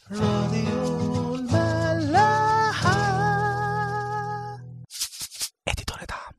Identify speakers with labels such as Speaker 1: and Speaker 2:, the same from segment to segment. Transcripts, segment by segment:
Speaker 1: راديو الملاحة
Speaker 2: اديتور دعم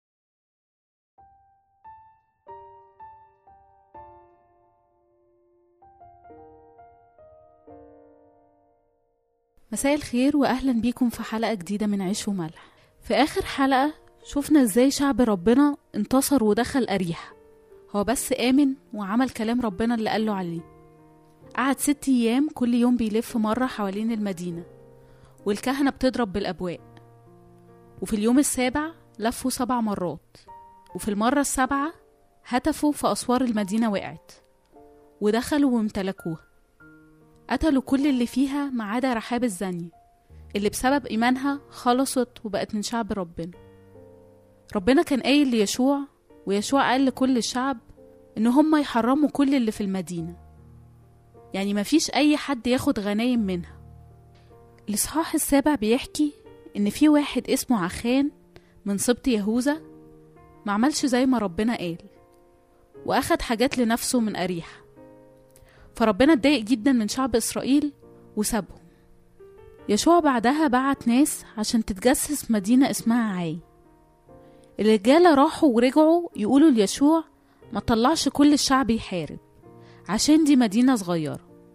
Speaker 3: مساء الخير واهلا بيكم في حلقه جديده من عيش وملح في اخر حلقه شفنا ازاي شعب ربنا انتصر ودخل اريحه هو بس امن وعمل كلام ربنا اللي قاله عليه قعد ست ايام كل يوم بيلف مره حوالين المدينه والكهنه بتضرب بالابواق وفي اليوم السابع لفوا سبع مرات وفي المره السابعه هتفوا في اسوار المدينه وقعت ودخلوا وامتلكوها قتلوا كل اللي فيها ما عدا رحاب الزانية اللي بسبب إيمانها خلصت وبقت من شعب ربنا ربنا كان قايل ليشوع ويشوع قال لكل الشعب إن هم يحرموا كل اللي في المدينة يعني مفيش أي حد ياخد غنايم منها الإصحاح السابع بيحكي إن في واحد اسمه عخان من سبط يهوذا ما عملش زي ما ربنا قال وأخد حاجات لنفسه من أريحة فربنا اتضايق جدا من شعب إسرائيل وسابهم يشوع بعدها بعت ناس عشان تتجسس مدينة اسمها عاي الرجالة راحوا ورجعوا يقولوا ليشوع ما طلعش كل الشعب يحارب عشان دي مدينة صغيرة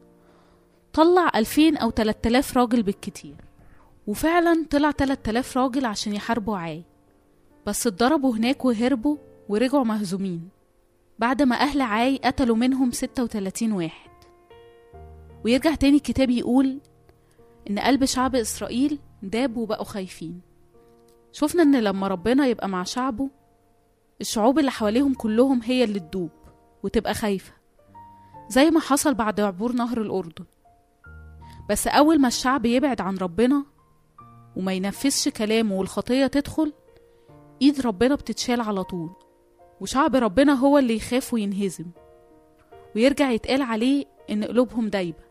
Speaker 3: طلع ألفين أو تلات آلاف راجل بالكتير وفعلا طلع تلات آلاف راجل عشان يحاربوا عاي بس اتضربوا هناك وهربوا ورجعوا مهزومين بعد ما أهل عاي قتلوا منهم ستة وتلاتين واحد ويرجع تاني الكتاب يقول إن قلب شعب إسرائيل داب وبقوا خايفين شفنا إن لما ربنا يبقى مع شعبه الشعوب اللي حواليهم كلهم هي اللي تدوب وتبقى خايفة زي ما حصل بعد عبور نهر الأردن بس أول ما الشعب يبعد عن ربنا وما ينفذش كلامه والخطية تدخل إيد ربنا بتتشال على طول وشعب ربنا هو اللي يخاف وينهزم ويرجع يتقال عليه إن قلوبهم دايبة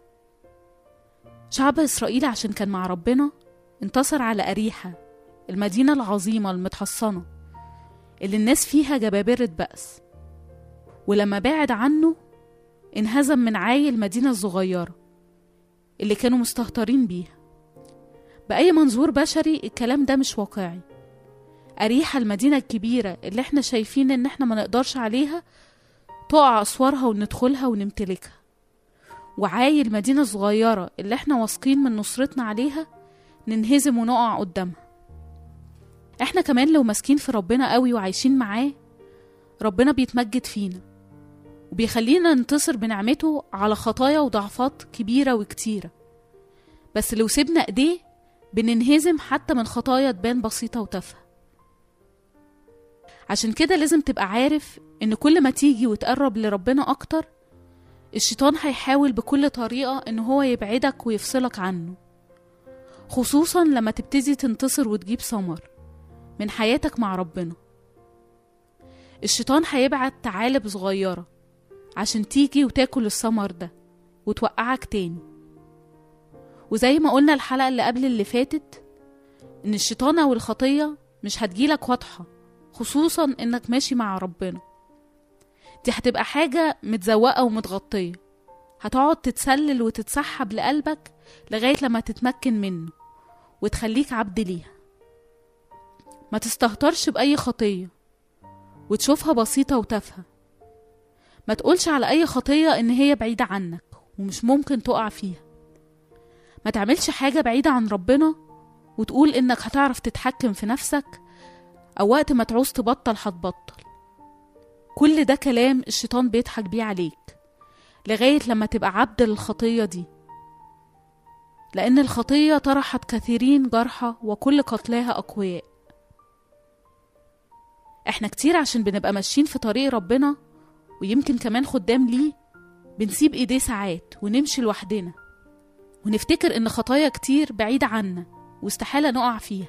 Speaker 3: شعب إسرائيل عشان كان مع ربنا انتصر على أريحة المدينة العظيمة المتحصنة اللي الناس فيها جبابرة بأس ولما بعد عنه انهزم من عاي المدينة الصغيرة اللي كانوا مستهترين بيها بأي منظور بشري الكلام ده مش واقعي أريحة المدينة الكبيرة اللي احنا شايفين ان احنا ما نقدرش عليها تقع أسوارها وندخلها ونمتلكها وعاي المدينة الصغيرة اللي احنا واثقين من نصرتنا عليها ننهزم ونقع قدامها احنا كمان لو ماسكين في ربنا قوي وعايشين معاه ربنا بيتمجد فينا وبيخلينا ننتصر بنعمته على خطايا وضعفات كبيرة وكتيرة بس لو سيبنا ايديه بننهزم حتى من خطايا تبان بسيطة وتافهة عشان كده لازم تبقى عارف ان كل ما تيجي وتقرب لربنا اكتر الشيطان هيحاول بكل طريقة ان هو يبعدك ويفصلك عنه خصوصا لما تبتدي تنتصر وتجيب ثمر من حياتك مع ربنا الشيطان هيبعت تعالب صغيرة عشان تيجي وتاكل الثمر ده وتوقعك تاني وزي ما قلنا الحلقة اللي قبل اللي فاتت إن الشيطان أو الخطية مش هتجيلك واضحة خصوصا إنك ماشي مع ربنا دي هتبقى حاجة متزوقة ومتغطية هتقعد تتسلل وتتسحب لقلبك لغاية لما تتمكن منه وتخليك عبد ليها ما تستهترش بأي خطية وتشوفها بسيطة وتافهة ما تقولش على أي خطية إن هي بعيدة عنك ومش ممكن تقع فيها ما تعملش حاجة بعيدة عن ربنا وتقول إنك هتعرف تتحكم في نفسك أو وقت ما تعوز تبطل هتبطل كل ده كلام الشيطان بيضحك بيه عليك لغاية لما تبقى عبد للخطية دي لأن الخطية طرحت كثيرين جرحى وكل قتلاها أقوياء احنا كتير عشان بنبقى ماشيين في طريق ربنا ويمكن كمان خدام ليه بنسيب ايديه ساعات ونمشي لوحدنا ونفتكر ان خطايا كتير بعيدة عنا واستحالة نقع فيها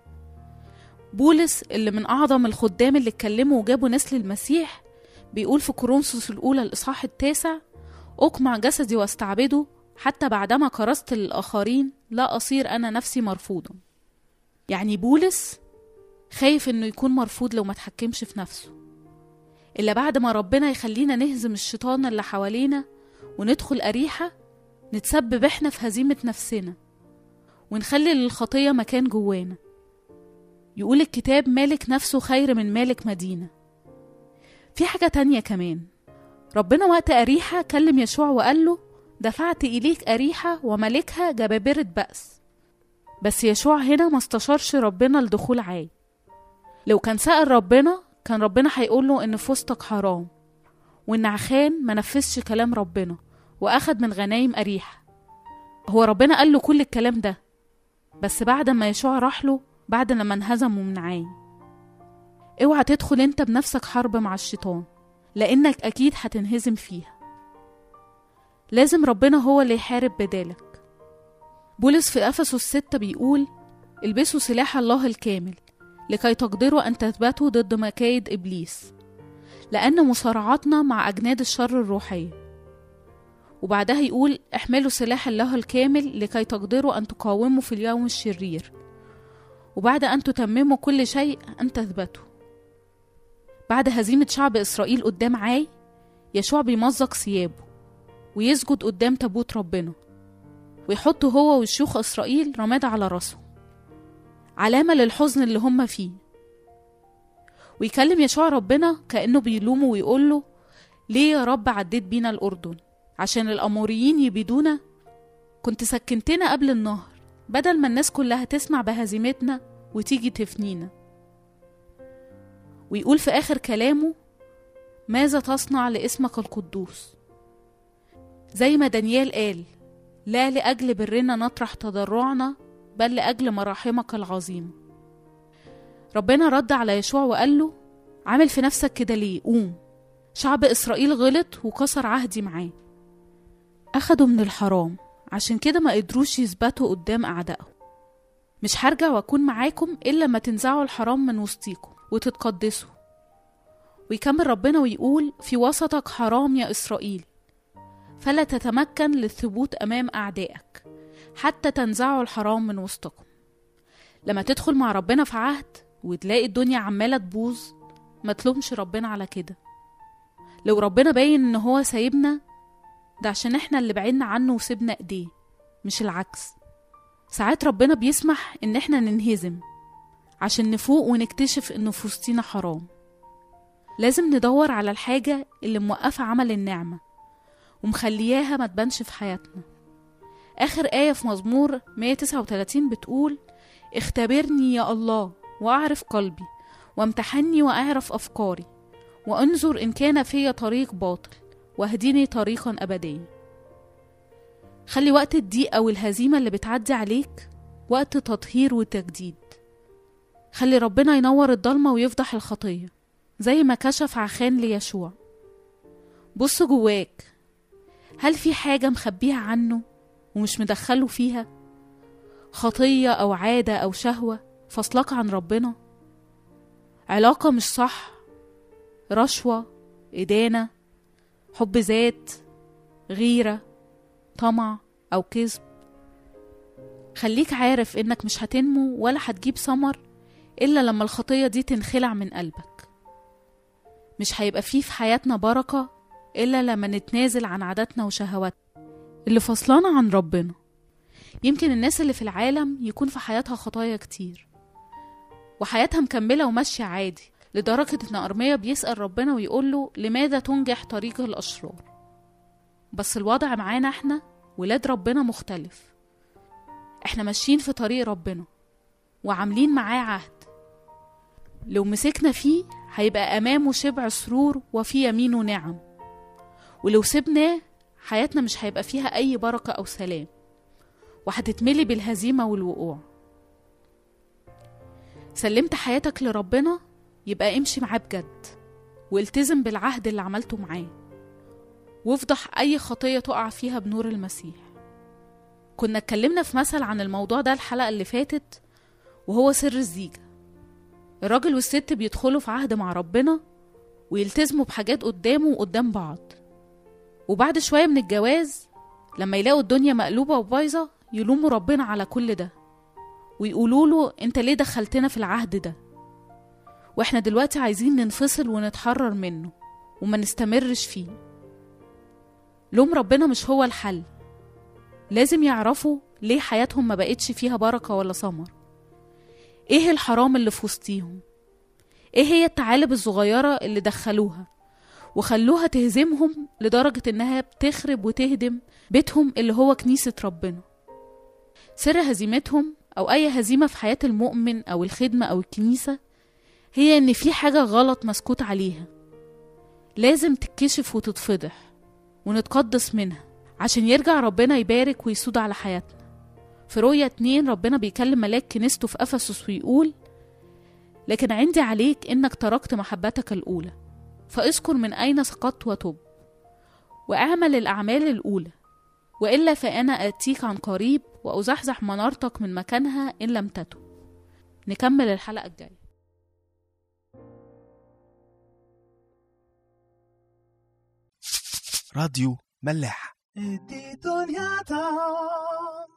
Speaker 3: بولس اللي من أعظم الخدام اللي اتكلموا وجابوا ناس للمسيح بيقول في كورنثوس الأولى الإصحاح التاسع أقمع جسدي واستعبده حتى بعدما كرست للآخرين لا أصير أنا نفسي مرفوضا يعني بولس خايف إنه يكون مرفوض لو ما تحكمش في نفسه إلا بعد ما ربنا يخلينا نهزم الشيطان اللي حوالينا وندخل أريحة نتسبب احنا في هزيمة نفسنا ونخلي للخطية مكان جوانا يقول الكتاب مالك نفسه خير من مالك مدينة في حاجة تانية كمان ربنا وقت أريحة كلم يشوع وقال له دفعت إليك أريحة وملكها جبابرة بأس بس يشوع هنا ما استشارش ربنا لدخول عاي لو كان سأل ربنا كان ربنا هيقول له إن في وسطك حرام وإن عخان ما نفذش كلام ربنا وأخد من غنايم أريحة هو ربنا قال له كل الكلام ده بس بعد ما يشوع راح له بعد لما انهزموا من عاي اوعى تدخل انت بنفسك حرب مع الشيطان لانك اكيد هتنهزم فيها لازم ربنا هو اللي يحارب بدالك بولس في افسس ستة بيقول البسوا سلاح الله الكامل لكي تقدروا ان تثبتوا ضد مكايد ابليس لان مصارعاتنا مع اجناد الشر الروحيه وبعدها يقول احملوا سلاح الله الكامل لكي تقدروا ان تقاوموا في اليوم الشرير وبعد أن تتمموا كل شيء أن تثبتوا بعد هزيمة شعب إسرائيل قدام عاي يشوع بيمزق ثيابه ويسجد قدام تابوت ربنا ويحط هو وشيوخ إسرائيل رماد على راسهم علامة للحزن اللي هم فيه ويكلم يشوع ربنا كأنه بيلومه ويقوله ليه يا رب عديت بينا الأردن عشان الأموريين يبيدونا كنت سكنتنا قبل النهر بدل ما الناس كلها تسمع بهزيمتنا وتيجي تفنينا ويقول في آخر كلامه ماذا تصنع لاسمك القدوس زي ما دانيال قال لا لأجل برنا نطرح تضرعنا بل لأجل مراحمك العظيمة ربنا رد على يشوع وقال له عامل في نفسك كده ليه قوم شعب إسرائيل غلط وكسر عهدي معاه أخدوا من الحرام عشان كده ما قدروش يثبتوا قدام أعدائهم مش هرجع وأكون معاكم إلا ما تنزعوا الحرام من وسطيكم وتتقدسوا ويكمل ربنا ويقول في وسطك حرام يا إسرائيل فلا تتمكن للثبوت أمام أعدائك حتى تنزعوا الحرام من وسطكم لما تدخل مع ربنا في عهد وتلاقي الدنيا عمالة تبوظ ما تلومش ربنا على كده لو ربنا باين ان هو سايبنا ده عشان احنا اللي بعدنا عنه وسيبنا ايديه مش العكس ساعات ربنا بيسمح ان احنا ننهزم عشان نفوق ونكتشف ان في وسطينا حرام لازم ندور على الحاجة اللي موقفة عمل النعمة ومخلياها ما تبانش في حياتنا آخر آية في مزمور 139 بتقول اختبرني يا الله وأعرف قلبي وامتحني وأعرف أفكاري وانظر إن كان في طريق باطل واهديني طريقا أبديا خلي وقت الضيق أو الهزيمة اللي بتعدي عليك وقت تطهير وتجديد خلي ربنا ينور الضلمة ويفضح الخطية زي ما كشف عخان ليشوع بص جواك هل في حاجة مخبيها عنه ومش مدخله فيها خطية أو عادة أو شهوة فصلك عن ربنا علاقة مش صح رشوة إدانة حب ذات غيرة طمع أو كذب خليك عارف إنك مش هتنمو ولا هتجيب ثمر إلا لما الخطية دي تنخلع من قلبك مش هيبقى فيه في حياتنا بركة إلا لما نتنازل عن عاداتنا وشهواتنا اللي فصلانا عن ربنا يمكن الناس اللي في العالم يكون في حياتها خطايا كتير وحياتها مكملة وماشية عادي لدرجة إن أرميا بيسأل ربنا ويقوله لماذا تنجح طريق الأشرار بس الوضع معانا احنا ولاد ربنا مختلف احنا ماشيين في طريق ربنا وعاملين معاه عهد لو مسكنا فيه هيبقى أمامه شبع سرور وفي يمينه نعم ولو سبناه حياتنا مش هيبقى فيها أي بركة أو سلام وهتتملي بالهزيمة والوقوع سلمت حياتك لربنا يبقى امشي معاه بجد والتزم بالعهد اللي عملته معاه وافضح أي خطية تقع فيها بنور المسيح كنا اتكلمنا في مثل عن الموضوع ده الحلقة اللي فاتت وهو سر الزيجة الراجل والست بيدخلوا في عهد مع ربنا ويلتزموا بحاجات قدامه وقدام بعض وبعد شوية من الجواز لما يلاقوا الدنيا مقلوبة وبايظة يلوموا ربنا على كل ده ويقولوا له انت ليه دخلتنا في العهد ده واحنا دلوقتي عايزين ننفصل ونتحرر منه وما نستمرش فيه لوم ربنا مش هو الحل لازم يعرفوا ليه حياتهم ما بقتش فيها بركة ولا ثمر ايه الحرام اللي في وسطيهم ايه هي الثعالب الصغيرة اللي دخلوها وخلوها تهزمهم لدرجة انها بتخرب وتهدم بيتهم اللي هو كنيسة ربنا سر هزيمتهم او اي هزيمة في حياة المؤمن او الخدمة او الكنيسة هي ان في حاجة غلط مسكوت عليها لازم تتكشف وتتفضح ونتقدس منها عشان يرجع ربنا يبارك ويسود على حياتنا في رؤية اتنين ربنا بيكلم ملاك كنيسته في أفسس ويقول لكن عندي عليك إنك تركت محبتك الأولى فاذكر من أين سقطت وتب وأعمل الأعمال الأولى وإلا فأنا آتيك عن قريب وأزحزح منارتك من مكانها إن لم تتب نكمل الحلقة الجاية
Speaker 1: راديو ملاح دي دنيا